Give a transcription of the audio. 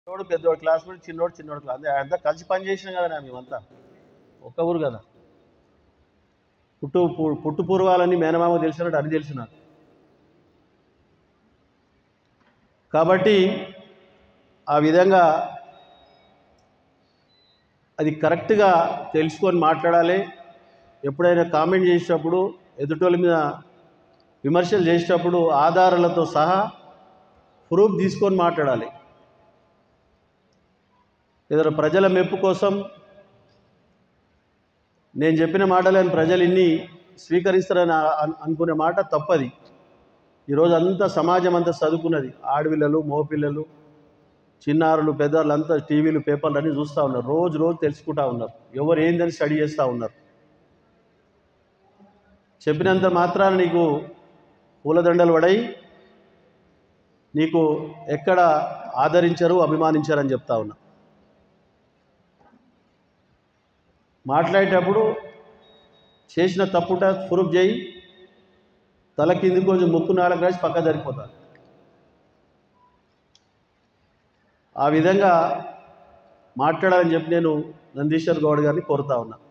పెద్దోడు పెద్దోడు క్లాస్మేట్ చిన్నోడు చిన్నోడు క్లాస్ అంతా కలిసి పని చేసినాం కదా మేమంతా ఒక్క ఊరు కదా పుట్టు పు- పుట్టు పూర్వాలని మేనమామ తెలిసినట్టు అని తెలిసిన కాబట్టి ఆ విధంగా అది కరెక్ట్గా తెలుసుకొని మాట్లాడాలి ఎప్పుడైనా కామెంట్ చేసేటప్పుడు ఎదుటోళ్ళ మీద విమర్శలు చేసేటప్పుడు ఆధారాలతో సహా ప్రూఫ్ తీసుకొని మాట్లాడాలి ఏదైనా ప్రజల మెప్పు కోసం నేను చెప్పిన మాటలను ప్రజలు ఇన్ని స్వీకరిస్తారని ఆ- అన్- అనుకునే మాట తప్పది ఈరోజు అంతా సమాజం అంతా చదువుకున్నది ఆడపిల్లలు మోపిల్లలు చిన్నారులు పెద్దవాళ్ళు అంతా టీవీలు పేపర్లు అన్నీ చూస్తూ ఉన్నారు రోజు రోజు తెలుసుకుంటా ఉన్నారు ఎవరు ఏందని స్టడీ చేస్తూ ఉన్నారు చెప్పినంత మాత్రాన నీకు పూలదండలు పడై నీకు ఎక్కడ ఆదరించరు అభిమానించరని చెప్తా ఉన్నా మాట్లాడేటప్పుడు చేసిన తప్పుంటే ప్రూఫ్ చేయి తల కింది కొంచెం ముక్కు నాలుగు రాసి పక్క జరిగిపోతారు ఆ విధంగా మాట్లాడాలని చెప్పి నేను నందీశ్వర్ గౌడ్ గారిని కోరుతా ఉన్నా